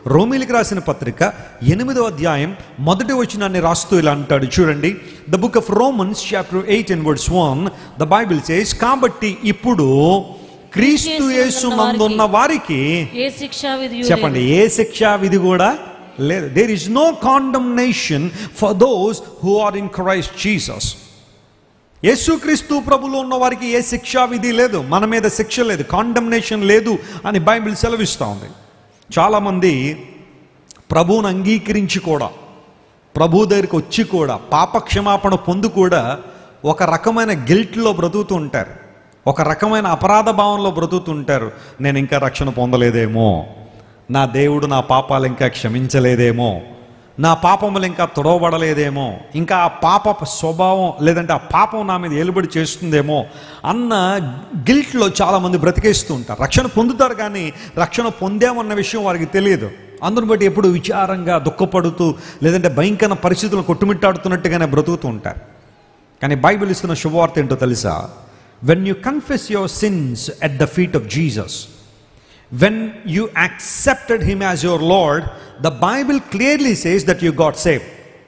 రోమిలికి రాసిన పత్రిక ఎనిమిదో అధ్యాయం మొదటి వచనాన్ని రాస్తూ ఇలా అంటాడు చూడండి the book of Romans chapter eight and words one the Bible says కాబట్టి ఇప్పుడు క్రీస్తు యేసు నందున్న వారికి ఏ శిక్షా విధి చెప్పండి ఏ శిక్షా విధి కూడా లేదు there is no condemnation for those who are in Christ Jesus యేసుక్రీస్తు ప్రభులో ఉన్న వారికి ఏ శిక్షా విధి లేదు మన మీద శిక్ష లేదు కాండమ్నేషన్ లేదు అని బైబిల్ సెలవిస్తూ ఉంది చాలామంది ప్రభువును అంగీకరించి కూడా ప్రభు దగ్గరికి వచ్చి కూడా పాపక్షమాపణ పొందు కూడా ఒక రకమైన గిల్ట్లో బ్రతుకుతూ ఉంటారు ఒక రకమైన అపరాధ భావంలో బ్రతుకుతుంటారు నేను ఇంకా రక్షణ పొందలేదేమో నా దేవుడు నా పాపాలు ఇంకా క్షమించలేదేమో నా పాపములు ఇంకా తుడవబడలేదేమో ఇంకా ఆ పాప స్వభావం లేదంటే ఆ పాపం నా మీద ఏలుబడి చేస్తుందేమో అన్న గిల్ట్లో చాలామంది బ్రతికేస్తూ ఉంటారు రక్షణ పొందుతారు కానీ రక్షణ పొందామన్న విషయం వారికి తెలియదు అందుని బట్టి ఎప్పుడు విచారంగా దుఃఖపడుతూ లేదంటే భయంకర పరిస్థితులను కొట్టుమిట్టాడుతున్నట్టుగానే బ్రతుకుతూ ఉంటారు కానీ బైబిల్ ఇస్తున్న శుభవార్త ఏంటో తెలుసా when you confess your sins at the feet of Jesus when you accepted him as your lord the Bible clearly says that you got saved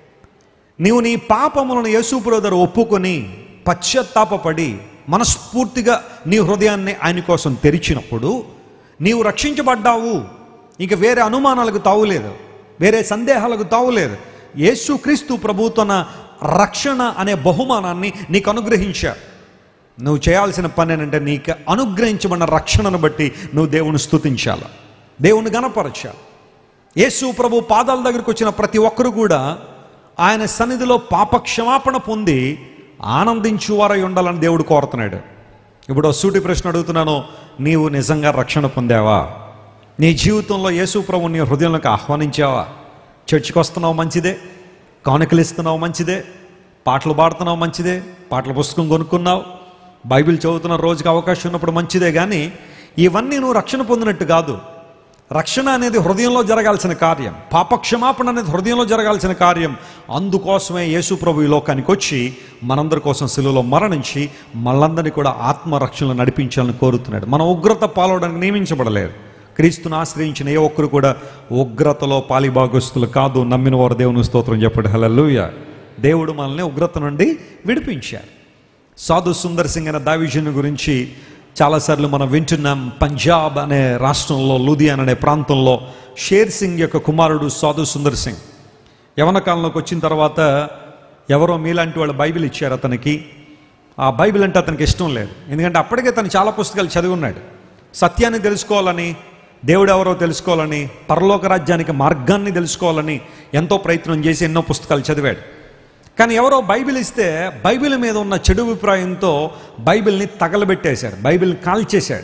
నీవు నీ పాపములను యేసుప్రభు దగ్గర ఒప్పుకొని పశ్చాత్తాపపడి మనస్ఫూర్తిగా నీ హృదయాన్ని ఆయన కోసం తెరిచినప్పుడు నీవు రక్షించబడ్డావు ఇంక వేరే అనుమానాలకు తావులేదు వేరే సందేహాలకు తావులేదు యేసుక్రీస్తు ప్రభు తన రక్షణ అనే బహుమానాన్ని నీకు అనుగ్రహించారు నువ్వు చేయాల్సిన పని ఏంటంటే నీకు అనుగ్రహించబడిన రక్షణను బట్టి నువ్వు దేవుని స్తుతించాలి దేవుని గణపరచాలి యేసు ప్రభు పాదాల దగ్గరికి వచ్చిన ప్రతి ఒక్కరు కూడా ఆయన సన్నిధిలో పాప క్షమాపణ పొంది ఆనందించువారై ఉండాలని దేవుడు కోరుతున్నాడు ఇప్పుడు ఓ సూటి ప్రశ్న అడుగుతున్నాను నీవు నిజంగా రక్షణ పొందావా నీ జీవితంలో యేసు ప్రభు నీ హృదయంలోకి ఆహ్వానించావా చర్చికి వస్తున్నావు మంచిదే కానుకలు ఇస్తున్నావు మంచిదే పాటలు పాడుతున్నావు మంచిదే పాటల పుస్తకం కొనుక్కున్నావు బైబిల్ చదువుతున్న రోజుకి అవకాశం ఉన్నప్పుడు మంచిదే కానీ ఇవన్నీ నువ్వు రక్షణ పొందినట్టు కాదు రక్షణ అనేది హృదయంలో జరగాల్సిన కార్యం పాపక్షమాపణ అనేది హృదయంలో జరగాల్సిన కార్యం అందుకోసమే యేసు ప్రభు ఈ లోకానికి వచ్చి మనందరి కోసం శిలువలో మరణించి మళ్ళందరినీ కూడా ఆత్మరక్షణలో నడిపించాలని కోరుతున్నాడు మన ఉగ్రత పాల్గొనడానికి నియమించబడలేదు క్రీస్తును ఆశ్రయించిన ఏ ఒక్కరు కూడా ఉగ్రతలో పాలిభాగస్తులు కాదు నమ్మిన వారు దేవుని స్తోత్రం చెప్పండి హల్లెలూయ దేవుడు మనల్ని ఉగ్రత నుండి విడిపించారు సాధు సుందర్ సింగ్ అనే దావిజన్ గురించి చాలాసార్లు మనం వింటున్నాం పంజాబ్ అనే రాష్ట్రంలో లూధియాన్ అనే ప్రాంతంలో షేర్ సింగ్ యొక్క కుమారుడు సాధు సుందర్ సింగ్ యవన కాలంలోకి వచ్చిన తర్వాత ఎవరో మీలాంటి వాళ్ళు బైబిల్ ఇచ్చారు అతనికి ఆ బైబిల్ అంటే అతనికి ఇష్టం లేదు ఎందుకంటే అప్పటికే తను చాలా పుస్తకాలు చదివి ఉన్నాడు సత్యాన్ని తెలుసుకోవాలని దేవుడు ఎవరో తెలుసుకోవాలని పరలోక రాజ్యానికి మార్గాన్ని తెలుసుకోవాలని ఎంతో ప్రయత్నం చేసి ఎన్నో పుస్తకాలు చదివాడు కానీ ఎవరో బైబిల్ ఇస్తే బైబిల్ మీద ఉన్న చెడు అభిప్రాయంతో బైబిల్ని తగలబెట్టేశాడు బైబిల్ని కాల్చేశాడు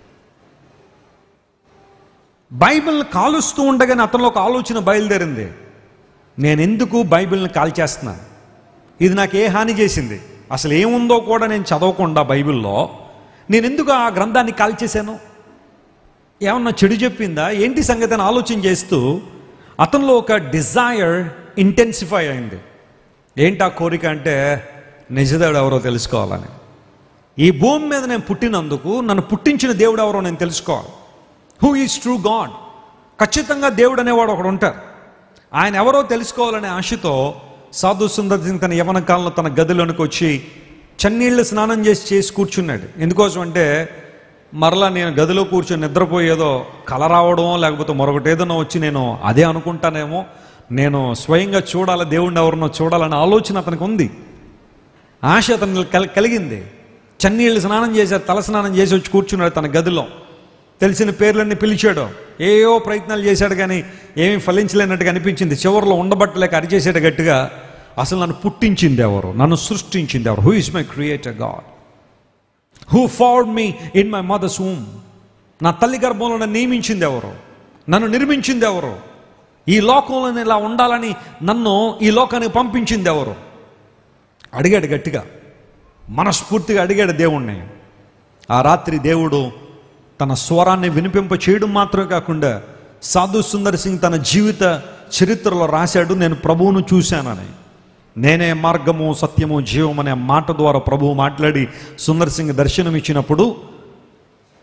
బైబిల్ని కాలుస్తూ ఉండగానే అతనిలో ఒక ఆలోచన బయలుదేరింది నేను ఎందుకు బైబిల్ని కాల్చేస్తున్నాను ఇది నాకు ఏ హాని చేసింది అసలు ఏముందో కూడా నేను చదవకుండా బైబిల్లో నేను ఎందుకు ఆ గ్రంథాన్ని కాల్చేశాను ఏమన్నా చెడు చెప్పిందా ఏంటి సంగతి అని ఆలోచన చేస్తూ అతనిలో ఒక డిజైర్ ఇంటెన్సిఫై అయింది ఏంటి ఆ కోరిక అంటే నిజదేవుడు ఎవరో తెలుసుకోవాలని ఈ భూమి మీద నేను పుట్టినందుకు నన్ను పుట్టించిన దేవుడు ఎవరో నేను తెలుసుకోవాలి హూ ఈజ్ ట్రూ గాడ్ ఖచ్చితంగా దేవుడు అనేవాడు ఒకడు ఉంటారు ఆయన ఎవరో తెలుసుకోవాలనే ఆశతో సాధు సుందర్ సింగ్ తన యవన కాలంలో తన గదిలోనికి వచ్చి చన్నీళ్ళు స్నానం చేసి చేసి కూర్చున్నాడు ఎందుకోసం అంటే మరలా నేను గదిలో కూర్చొని నిద్రపోయేదో కల రావడమో లేకపోతే మరొకటి ఏదైనా వచ్చి నేను అదే అనుకుంటానేమో నేను స్వయంగా చూడాలి దేవుణ్ణి ఎవరినో చూడాలనే ఆలోచన అతనికి ఉంది ఆశ అతను కల్- కలిగింది చన్నీళ్ళు స్నానం చేశారు తల స్నానం చేసి వచ్చి కూర్చున్నాడు తన గదిలో తెలిసిన పేర్లన్నీ పిలిచాడు ఏవో ప్రయత్నాలు చేశాడు కానీ ఏమీ ఫలించలేనట్టుగా అనిపించింది చివరిలో ఉండబట్టలేక అరిచేసాడు గట్టిగా అసలు నన్ను పుట్టించింది ఎవరు నన్ను సృష్టించింది ఎవరు who is my creator God who formed me in my mother's womb నా తల్లి గర్భంలో నన్ను నియమించింది ఎవరు నన్ను నిర్మించింది ఎవరు ఈ లోకంలో నేను ఇలా ఉండాలని నన్ను ఈ లోకానికి పంపించింది ఎవరు అడిగాడు గట్టిగా మనస్ఫూర్తిగా అడిగాడు దేవుణ్ణి ఆ రాత్రి దేవుడు తన స్వరాన్ని వినిపింప చేయడం మాత్రమే కాకుండా సాధు సుందర్ సింగ్ తన జీవిత చరిత్రలో రాశాడు నేను ప్రభువును చూశానని నేనే మార్గము సత్యము జీవం అనే మాట ద్వారా ప్రభువు మాట్లాడి సుందర్ సింగ్ దర్శనం ఇచ్చినప్పుడు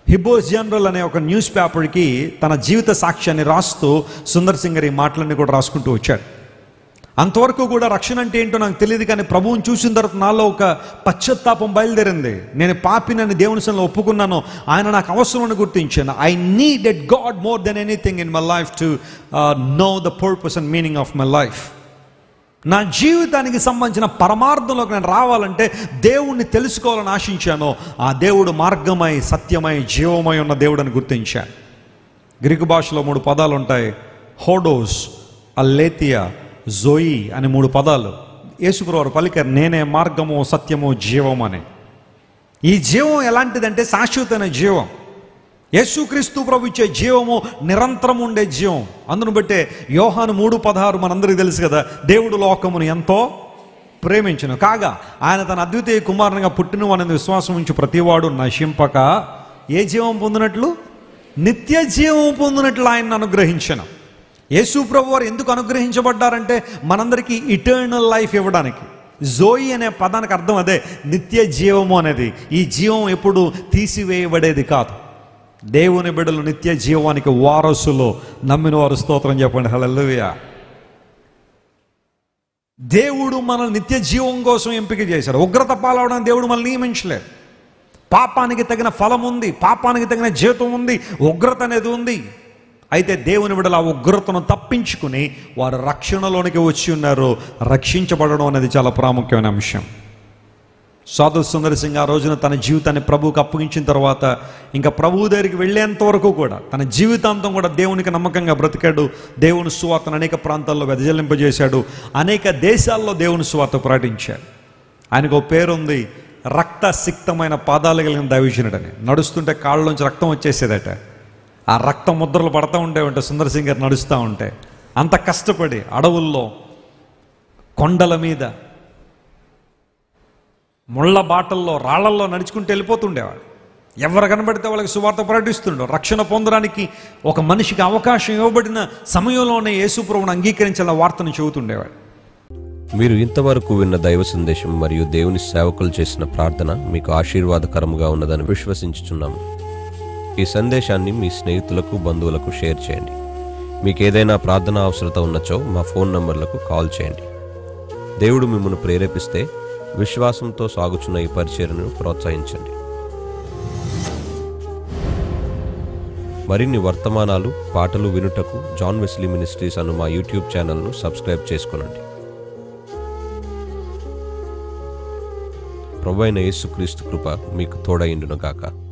హిబోస్ జనరల్ అనే ఒక న్యూస్ పేపర్కి తన జీవిత సాక్ష్యాన్ని రాస్తూ సుందర్ సింగర్ ఈ మాటలన్నీ కూడా రాసుకుంటూ వచ్చాడు అంతవరకు కూడా రక్షణ అంటే ఏంటో నాకు తెలియదు కానీ ప్రభువుని చూసిన తర్వాత నాలో ఒక పశ్చాత్తాపం బయలుదేరింది నేను పాపినని దేవుని సన్నిలో ఒప్పుకున్నాను ఆయన నాకు అవసరం గుర్తించాను I need at God more than anything in my life to know the purpose and meaning of my life నా జీవితానికి సంబంధించిన పరమార్థంలోకి నేను రావాలంటే దేవుణ్ణి తెలుసుకోవాలని ఆశించాను ఆ దేవుడు మార్గమై సత్యమై జీవమై ఉన్న దేవుడని గుర్తించాను గ్రీకు భాషలో మూడు పదాలు ఉంటాయి హోడోస్ అల్లేతియా జోయి అని మూడు పదాలు యేసుకురవారు పలికారు నేనే మార్గము సత్యము జీవం అని ఈ జీవం ఎలాంటిదంటే శాశ్వతమైన జీవం యేసుక్రీస్తు ప్రభు ఇచ్చే జీవము నిరంతరం ఉండే జీవం అందును బట్టే యోహాను మూడు పదహారు మనందరికీ తెలుసు కదా దేవుడు లోకమును ఎంతో ప్రేమించను కాగా ఆయన తన అద్వితీయ కుమారునిగా పుట్టిన అనేది విశ్వాసం ఉంచి ప్రతివాడు నశింపక ఏ జీవం పొందినట్లు నిత్య జీవం పొందినట్లు ఆయన అనుగ్రహించను యేసు ప్రభు వారు ఎందుకు అనుగ్రహించబడ్డారంటే మనందరికీ ఇటర్నల్ లైఫ్ ఇవ్వడానికి జోయి అనే పదానికి అర్థం అదే నిత్య జీవము అనేది ఈ జీవం ఎప్పుడు తీసివేయబడేది కాదు దేవుని బిడ్డలు నిత్య జీవానికి వారసులు నమ్మిన వారు స్తోత్రం చెప్పండి హల్లెలూయా దేవుడు మనల్ని నిత్య జీవం కోసం ఎంపిక చేశాడు ఉగ్రత పాలవడానికి దేవుడు మనల్ని నియమించలేదు పాపానికి తగిన ఫలం ఉంది పాపానికి తగిన జీతం ఉంది ఉగ్రత అనేది ఉంది అయితే దేవుని బిడ్డలు ఆ ఉగ్రతను తప్పించుకుని వారు రక్షణలోనికి వచ్చి ఉన్నారు రక్షించబడడం అనేది చాలా ప్రాముఖ్యమైన అంశం సాధు సుందర్ సింగ్ ఆ రోజున తన జీవితాన్ని ప్రభువుకి అప్పగించిన తర్వాత ఇంకా ప్రభువు దగ్గరికి వెళ్ళేంత వరకు కూడా తన జీవితాంతం కూడా దేవునికి నమ్మకంగా బ్రతికాడు దేవుని సువార్తను అనేక ప్రాంతాల్లో వెదజల్లింపజేశాడు అనేక దేశాల్లో దేవుని సువార్త ప్రకటించాడు ఆయనకు ఓ పేరుంది రక్త సిక్తమైన పాదాలు కలిగిన దైవజనుడని నడుస్తుంటే కాళ్ళలోంచి రక్తం వచ్చేసేదట ఆ రక్త ముద్రలు పడతా ఉండేవంటే సుందర్ సింగ్ గారు నడుస్తూ ఉంటే అంత కష్టపడి అడవుల్లో కొండల మీద ముళ్ళ బాటల్లో రాళ్లల్లో నడుచుకుంటూ వెళ్ళిపోతుండేవాడు ఎవరు కనబడితే వాళ్ళకి సువార్త ప్రకటిస్తుండో రక్షణ పొందడానికి ఒక మనిషికి అవకాశం ఇవ్వబడిన సమయంలోనే యేసుప్రభుని అంగీకరించిన వార్తను చెబుతుండేవాడు మీరు ఇంతవరకు విన్న దైవ సందేశం మరియు దేవుని సేవకులు చేసిన ప్రార్థన మీకు ఆశీర్వాదకరముగా ఉన్నదని విశ్వసించుచున్నాము ఈ సందేశాన్ని మీ స్నేహితులకు బంధువులకు షేర్ చేయండి మీకు ఏదైనా ప్రార్థన అవసరత ఉన్నచో మా ఫోన్ నంబర్లకు కాల్ చేయండి దేవుడు మిమ్మల్ని ప్రేరేపిస్తే విశ్వాసంతో సాగుచున్న ఈ పరిచర్ను ప్రోత్సహించండి మరిన్ని వర్తమానాలు పాటలు వినుటకు జాన్ వెస్లీ మినిస్ట్రీస్ అను మా యూట్యూబ్ ఛానల్ను సబ్స్క్రైబ్ చేసుకునండి ప్రభు అయిన యేసుక్రీస్తు కృప మీకు తోడైండును గాక